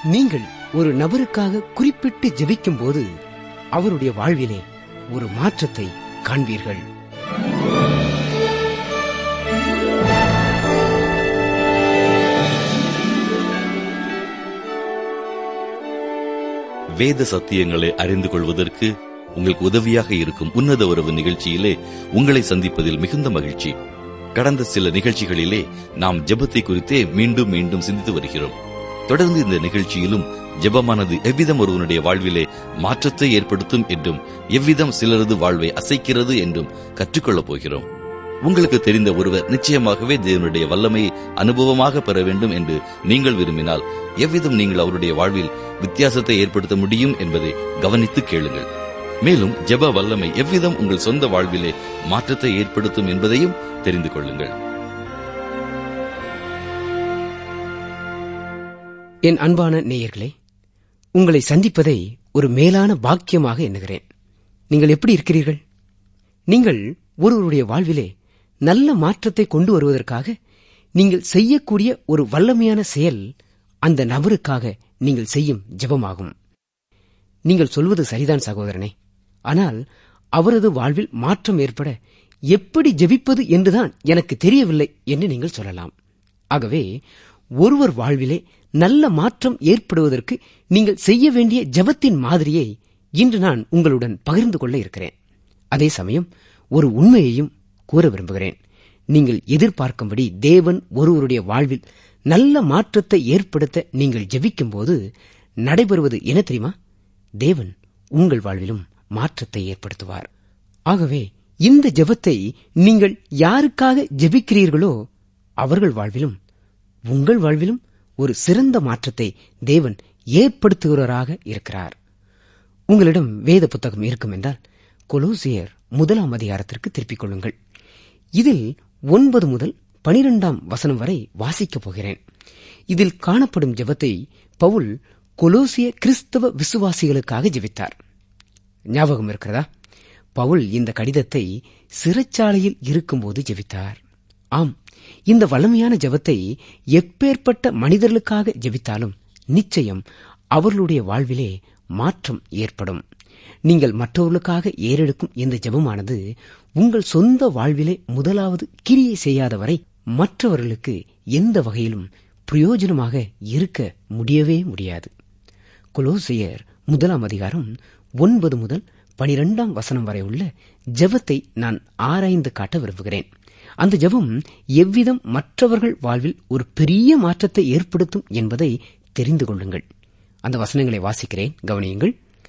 நீங்கள் ஒரு நபருக்காக குறிப்பிட்டு ஜெபிக்கும் போது அவருடைய வாழ்விலே ஒரு மாற்றத்தை காண்பீர்கள் வேத சத்தியங்களை அறிந்து கொள்வதற்கு உங்களுக்கு உதவியாக இருக்கும் உன்னத உறவு நிகழ்ச்சியிலே உங்களை சந்திப்பதில் மிகுந்த மகிழ்ச்சி கடந்த சில நிகழ்ச்சிகளிலே நாம் ஜெபத்தை குறித்தே மீண்டும் மீண்டும் சிந்தித்து வருகிறோம் தொடர்ந்து இந்த நிகழ்ச்சியிலும் ஜெபமானது எவ்விதம் ஒருவனுடைய வாழ்விலே மாற்றத்தை ஏற்படுத்தும் என்றும் எவ்விதம் சிலரது வாழ்வை அசைக்கிறது என்றும் கற்றுக்கொள்ளப் போகிறோம் உங்களுக்கு தெரிந்த ஒருவர் நிச்சயமாகவே தேவனுடைய வல்லமையை அனுபவமாக பெற வேண்டும் என்று நீங்கள் விரும்பினால் எவ்விதம் நீங்கள் அவருடைய வாழ்வில் வித்தியாசத்தை ஏற்படுத்த முடியும் என்பதை கவனித்து கேளுங்கள் மேலும் ஜெப வல்லமை எவ்விதம் உங்கள் சொந்த வாழ்விலே மாற்றத்தை ஏற்படுத்தும் என்பதையும் தெரிந்து கொள்ளுங்கள் என் அன்பான நேயர்களே உங்களை சந்திப்பதை ஒரு மேலான பாக்கியமாக எண்ணுகிறேன் நீங்கள் எப்படி இருக்கிறீர்கள் நீங்கள் ஒருவருடைய வாழ்விலே நல்ல மாற்றத்தை கொண்டு வருவதற்காக நீங்கள் செய்யக்கூடிய ஒரு வல்லமையான செயல் அந்த நபருக்காக நீங்கள் செய்யும் ஜெபமாகும் நீங்கள் சொல்வது சரிதான் சகோதரனே ஆனால் அவரது வாழ்வில் மாற்றம் ஏற்பட எப்படி ஜெபிப்பது என்றுதான் எனக்கு தெரியவில்லை என்று நீங்கள் சொல்லலாம் ஆகவே ஒருவர் வாழ்விலே நல்ல மாற்றம் ஏற்படுவதற்கு நீங்கள் செய்ய வேண்டிய ஜெபத்தின் மாதிரியை இன்று நான் உங்களுடன் பகிர்ந்து கொள்ள இருக்கிறேன் அதே சமயம் ஒரு உண்மையையும் கூற விரும்புகிறேன் நீங்கள் எதிர்பார்க்கும்படி தேவன் ஒருவருடைய வாழ்வில் நல்ல மாற்றத்தை ஏற்படுத்த நீங்கள் ஜெபிக்கும்போது நடைபெறுவது என்ன தெரியுமா தேவன் உங்கள் வாழ்விலும் மாற்றத்தை ஏற்படுத்துவார் ஆகவே இந்த ஜெபத்தை நீங்கள் யாருக்காக ஜெபிக்கிறீர்களோ அவர்கள் வாழ்விலும் உங்கள் வாழ்விலும் ஒரு சிறந்த மாற்றத்தை தேவன் ஏற்படுத்துகிறவராக இருக்கிறார் உங்களிடம் வேத புத்தகம் இருக்கும் என்றால் கொலோசியர் முதலாம் அதிகாரத்திற்கு திருப்பிக் கொள்ளுங்கள் இதில் ஒன்பது முதல் பனிரெண்டாம் வசனம் வரை வாசிக்கப் போகிறேன் இதில் காணப்படும் ஜெபத்தை பவுல் கொலோசிய கிறிஸ்தவ விசுவாசிகளுக்காக ஜெபித்தார் ஞாபகம் இருக்கிறதா பவுல் இந்த கடிதத்தை சிறைச்சாலையில் இருக்கும்போது ஜெபித்தார் ஆம் இந்த வல்லமையான ஜெபத்தை எப்பேற்பட்ட மனிதர்களுக்காக ஜெபித்தாலும் நிச்சயம் அவர்களுடைய வாழ்விலே மாற்றம் ஏற்படும் நீங்கள் மற்றவர்களுக்காக ஏறெடுக்கும் இந்த ஜெபமானது உங்கள் சொந்த வாழ்விலே முதலாவது கிரியை செய்யாத வரை மற்றவர்களுக்கு எந்த வகையிலும் பிரயோஜனமாக இருக்க முடியவே முடியாது கொலோசியர் முதலாம் அதிகாரம் ஒன்பது முதல் பனிரெண்டாம் வசனம் வரை உள்ள ஜெபத்தை நான் ஆராய்ந்து காட்ட விரும்புகிறேன் அந்த ஜெபம் எவ்விதம் மற்றவர்கள் வாழ்வில் ஒரு பெரிய மாற்றத்தை ஏற்படுத்தும் என்பதை தெரிந்து கொள்ளுங்கள் அந்த வசனங்களை வாசிக்கிறேன் கவனியுங்கள்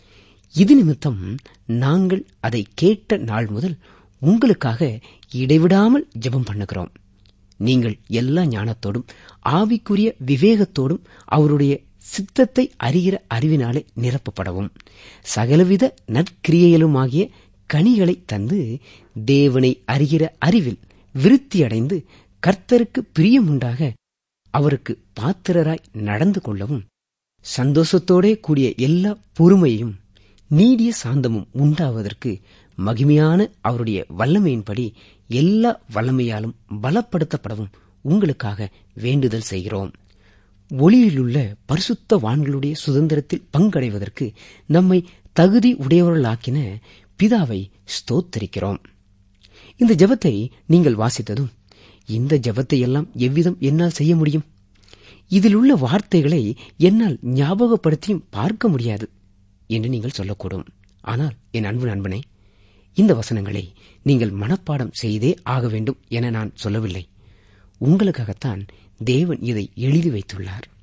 இது நிமித்தம் நாங்கள் அதை கேட்ட நாள் முதல் உங்களுக்காக இடைவிடாமல் ஜெபம் பண்ணுகிறோம் நீங்கள் எல்லா ஞானத்தோடும் ஆவிக்குரிய விவேகத்தோடும் அவருடைய சித்தத்தை அறிகிற அறிவினாலே நிரப்பப்படவும் சகலவித நற்கிரியையிலுமாகிய கனிகளை தந்து தேவனை அறிகிற அறிவில் விருத்தியடைந்து கர்த்தருக்கு பிரியமுண்டாக அவருக்கு பாத்திரராய் நடந்து கொள்ளவும் சந்தோஷத்தோடே கூடிய எல்லா பொறுமையும் நீடிய சாந்தமும் உண்டாவதற்கு மகிமையான அவருடைய வல்லமையின்படி எல்லா வல்லமையாலும் பலப்படுத்தப்படவும் உங்களுக்காக வேண்டுதல் செய்கிறோம் ஒளியிலுள்ள பரிசுத்த வான்களுடைய சுதந்திரத்தில் பங்கடைவதற்கு நம்மை தகுதி உடையவர்களாக்கின பிதாவை ஸ்தோத்தரிக்கிறோம் இந்த ஜெபத்தை நீங்கள் வாசித்ததும் இந்த ஜெபத்தை எல்லாம் எவ்விதம் என்னால் செய்ய முடியும் இதில் உள்ள வார்த்தைகளை என்னால் ஞாபகப்படுத்தியும் பார்க்க முடியாது என்று நீங்கள் சொல்லக்கூடும் ஆனால் என் அன்பு நண்பனே இந்த வசனங்களை நீங்கள் மனப்பாடம் செய்தே ஆக வேண்டும் என நான் சொல்லவில்லை உங்களுக்காகத்தான் தேவன் இதை எழுதி வைத்துள்ளார்